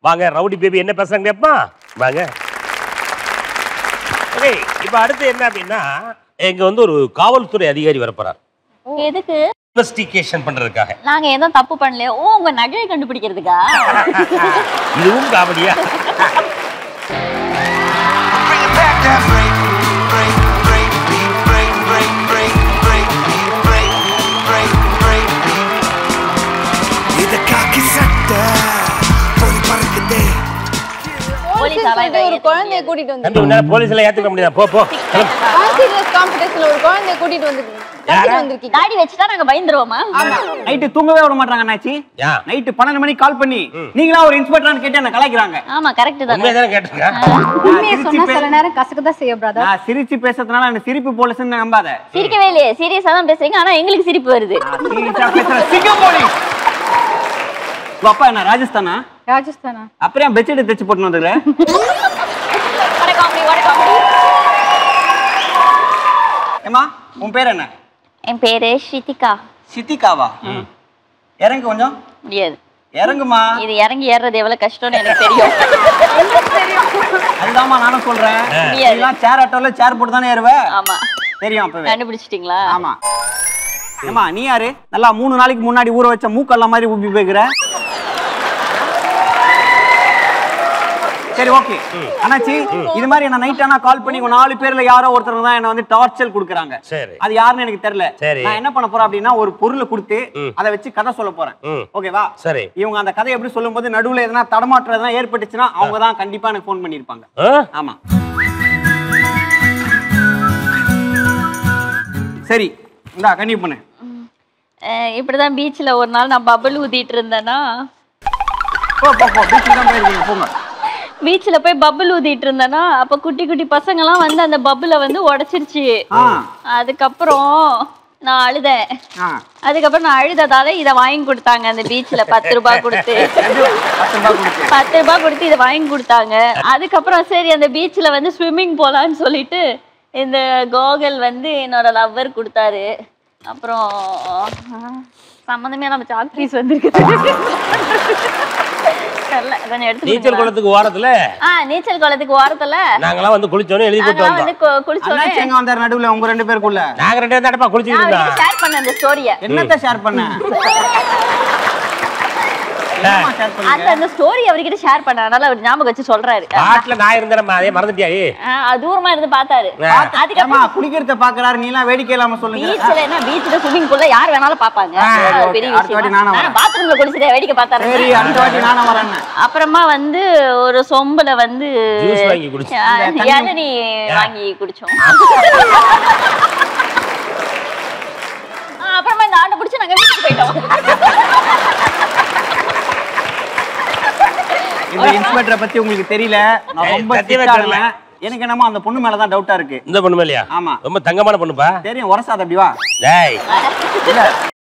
வாங்க rowdy baby என்ன பேசுறாங்க கேப்பா வாங்க ஓகே இப்போ அடுத்து என்ன அப்படின்னா இங்க வந்து ஒரு காவல்துறை அதிகாரி வரப்போறார் எதுக்கு இன்வெஸ்டிகேஷன் பண்றதுக்காக நாங்க எதுவும் தப்பு பண்ணல ஓ உங்க நகையை கண்டுபிடிக்கிறதுக்கா இதுவும் காமெடியா Bring it back that break, break, break, beat, break, break, break, break, beat, break, break, break, beat. இது காக்கி சட்டை பொறி பறக்குதே போலீஸ் சொல்லிட்டு ஒரு குழந்தைய கூட்டிட்டு வந்து தம்பி உன்னால போலீஸ்ல ஏத்துக்க முடியாது போ போ கிளம்பு. சீரியஸ் காம்படிஷன்ல ஒரு குழந்தைய கூட்டிட்டு வந்து கூட்டிட்டு வந்திருக்கீங்க தாடி வச்சுட்டா நாங்க பயந்துருவோமா நைட்டு தூங்கவே விட மாட்டாங்க அண்ணாச்சி யா நைட்டு பன்னெண்டு மணிக்கு கால் பண்ணி நீங்களா ஒரு இன்ஸ்பெக்டரான்னு கேட்டு என்ன கலாய்க்கிறாங்க ஆமா கரெக்ட் தான் உண்மையை தானே கேட்டிருக்கேன் உண்மையை சிரிச்சு சொன்னா பே- சில நேரம் கசக்கு தான் செய்ய பிரதர் நான் சிரிச்சு பேசுறதுனால எனக்கு சிரிப்பு போலீஸ்னு நம்பாத சிரிக்கவே இல்லையே சீரியஸா தான் பேசுறீங்க ஆனா எங்களுக்கு சிரிப்பு வருது நான் சீரியஸா பேசுறேன் சிங்கம் போலீஸ் உங்க அப்பா என்ன ராஜஸ்தானா ராஜஸ்தானா அப்புறம் பெட்ஷீட் தைச்சு போட்டு வந்துருல வட காமெடி வட காமெடி ஏமா உன் பேர் என்ன என் பேரு ஸ்ருதிகா சித்திகாவா இறங்கு கொஞ்சம் முடியாது இறங்குமா இது இறங்கி ஏறுறது எவ்வளவு கஷ்டம்னு எனக்கு தெரியும் அதுதாம்மா நானும் சொல்றேன் முடியாது. எல்லாம் சேர் ஆட்டோல சேர் போட்டு தானே ஏறுவ ஆமா தெரியும் அப்பவே கண்டுபிடிச்சிட்டீங்களா ஆமா ஏமா நீ யாரு நல்லா மூணு நாளைக்கு முன்னாடி ஊற வச்ச மூக்கல்ல மாதிரி உப்பி போய்க்கிற சரி ஓகே அண்ணாச்சி இது மாதிரி என்ன நைட் ஆனா கால் பண்ணி உங்க நாலு பேர்ல யாரோ ஒருத்தர் தான் என்ன வந்து டார்ச்சர் கொடுக்குறாங்க சரி அது யாருன்னு எனக்கு தெரியல சரி. நான் என்ன பண்ண போறேன் அப்படின்னா ஒரு பொருளை கொடுத்து அதை வச்சு கதை சொல்ல போறேன் ம். ஓகேவா சரி இவங்க அந்த கதை எப்படி சொல்லும்போது நடுவுல எதனா தடமாற்றம் எதனா ஏற்பட்டுச்சுன்னா அவங்க தான் கண்டிப்பா எனக்கு ஃபோன் பண்ணிருப்பாங்க ஆ? ஆமா சரி இந்தா கண்டிப்பா பண்ணு அஹ் இப்படிதான் பீச்ல ஒரு நாள் நான் பபுள் ஊதிட்டு இருந்தேன்னா போ போ போ பீச்சுக்கு தான் போயிருக்கீங்க போங்க பீச்ல போய் பபுள் ஊதிட்டு இருந்தேன்னா அப்ப குட்டி குட்டி பசங்க எல்லாம் வந்து அந்த பபுளை வந்து உடைச்சிருச்சு ஆ அதுக்கப்புறம் நான் அழுதேன் ஆ அதுக்கப்புறம் நான் அழுததால இதை வாங்கி கொடுத்தாங்க அந்த பீச்ல பத்து ரூபாய் கொடுத்து பத்து ரூபாய் கொடுத்து பத்து ரூபாய் கொடுத்து இதை வாங்கி கொடுத்தாங்க அதுக்கப்புறம் சரி அந்த பீச்ல வந்து ஸ்விம்மிங் போலான்னு சொல்லிட்டு இந்த கோகல் வந்து என்னோட லவ்வர் கொடுத்தாரு அப்புறம் ஆஹ், சம்மந்தமே நம்ம சாக்பீஸ் வந்திருக்கு தெரியல கொஞ்சம் எடுத்து நீச்சல் கொடுங்களா? குளத்துக்கு ஓரத்துல ஆ நீச்சல் குளத்துக்கு ஓரத்துல நாங்கெல்லாம் வந்து குளிச்சோன்னு எழுதி போட்டு நாங்கெல்லாம் வந்தோம் வந்து கு- குளிச்சோடனே அண்ணாச்சி எங்க வந்தாரு நடுவுல உங்க ரெண்டு பேருக்குள்ள நாங்க ரெண்டு பேரும் தானப்பா குளிச்சுக்கிட்டு நான் இருந்தோம் ஷேர் பண்ண அந்த ஸ்டோரிய என்னத்த ஷேர் பண்ண என்னம்மா share அந்த பண்ணீங்க? அந்த ஸ்டோரி அவர்கிட்ட ஷேர் பண்ண அதனால அவர் ஞாபகம் வச்சு சொல்றாரு காட்டுல நான் இருந்தேன் அதே மறந்துட்டியா ஏய்? ஆ, அது தூரமா இருந்து பார்த்தாரு ஆ. அதுக்கப்புறம் ஏம்மா, குளிக்கிறத பாக்குறாரு நீ எல்லாம் வேடிக்கை இல்லாம சொல்லுங்க பீச்ல என்ன பீச்ல ஸ்விமிங் பூல்ல யார் வேணாலும் பாப்பாங்க ஆ, அது okay. பெரிய அடுத்த வாட்டி நானும் வரேன். விஷயம் பாத்ரூம்ல குடிச்சிட்டு வேடிக்கை சரி பார்த்தாரு அடுத்த வாட்டி நானும் வரேன் அப்புறமா வந்து ஒரு சொம்புல வந்து Juice வாங்கி குடிச்சு. ஆ, இந்த தண்ணி- இளநீ வாங்கி குடிச்சோம் ஆ, அப்புறமா இந்த ஆட்டை பிடிச்சி நாங்க வீட்டுக்கு போயிட்டோம் இந்த இன்ஸ்பெக்டரை பத்தி உங்களுக்கு தெரியல நான் ஏய், ரொம்ப சத்தியமா strict ஆ தெரியல. இருந்தேன். எனக்கு என்னமோ அந்த பொண்ணு மேலதான் டவுட்டா இருக்கு இந்த பொண்ணு மேலையா ஆமா. ரொம்ப தங்கமான பொண்ணுப்பா தெரியும் உரசாத அப்படி வா டேய் இல்ல